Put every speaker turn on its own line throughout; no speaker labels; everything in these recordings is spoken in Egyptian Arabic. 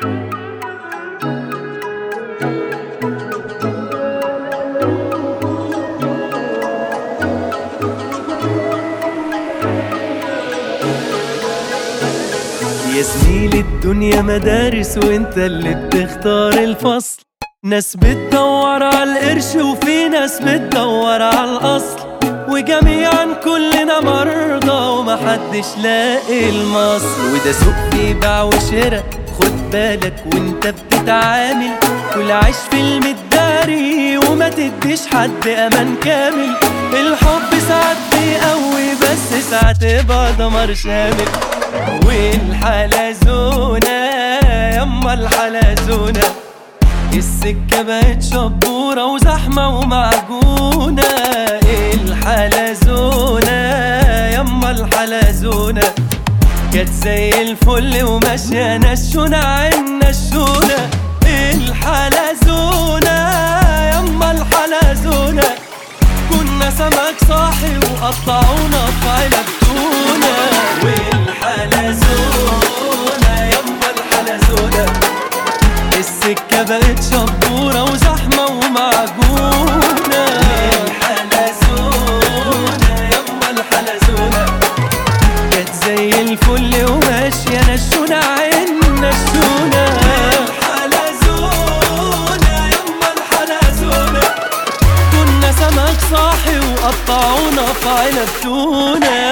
يا زميلي الدنيا مدارس وانت اللي بتختار الفصل ناس بتدور على القرش وفي ناس بتدور على الاصل وجميعا كلنا مرضى ومحدش لاقي المصل وده سوق في بيع وشراء خد بالك وانت بتتعامل كل عيش في المداري وما تديش حد امان كامل الحب ساعات بيقوي بس ساعات يبقى دمار شامل والحلزونة يما الحلزونة السكة بقت شبورة وزحمة ومعجونة الحلزونة يما الحلزونة كانت زي الفل وماشية نشونة عنا الشونة الحلزونة يما الحلزونة كنا سمك صاحي وقطعونا في علب تونة والحلزونة يما الحلزونة السكة بقت شبورة وزحمة ومعجونة الحلزونة يما الحلزونة كانت زي الفل وماشية نشونة عنا الشونة الحلزونة يما الحلزونة كنا سمك صاحي وقطعونا في علب تونة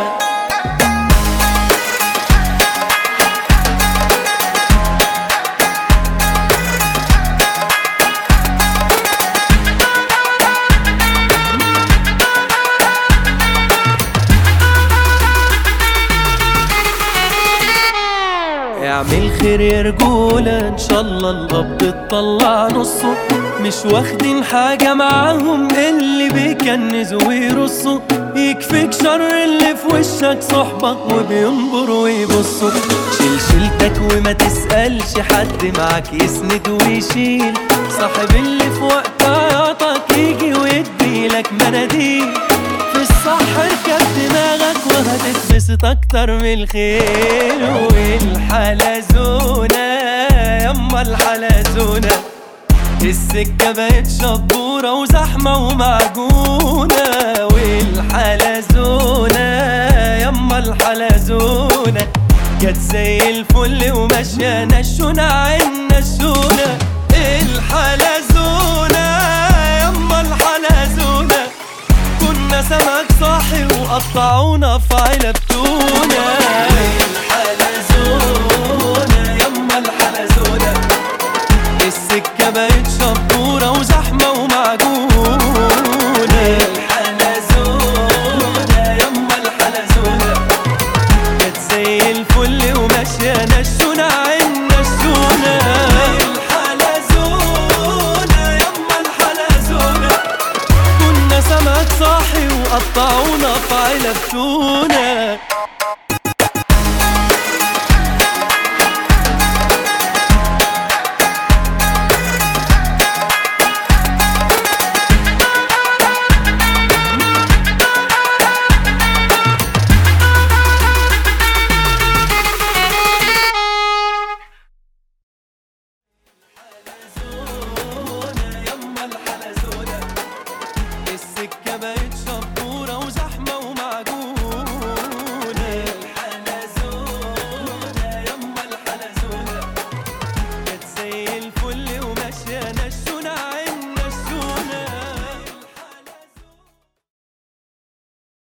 اعمل خير يا رجولة ان شاء الله الاب تطلع نصه مش واخدين حاجة معاهم اللي بيكنزوا ويرصوا يكفيك شر اللي في وشك صحبك وبينبر ويبصوا شيل شيلتك وما تسألش حد معاك يسند ويشيل صاحب اللي في وقت عياطك يجي ويديلك مناديل في الصح اركب دماغك وهتتبسط اكتر من الخيل والحلزونة يما الحلزونة السكة بقت شبورة وزحمة ومعجونة والحلزونة يما الحلزونة جت زي الفل وماشية نشونة عنا الشونة الحلزونة يما الحلزونة كنا سمك صاحي وقطعونا في علب تونة الحلزونة يما الحلزونة السكة بقت شبورة وزحمة ومعجونة الحلزونة يما الحلزونة كانت زي الفل وماشية نشونة عنا الشونة الحلزونة يما الحلزونة كنا سمك صاحي وقطعونا في علب تونة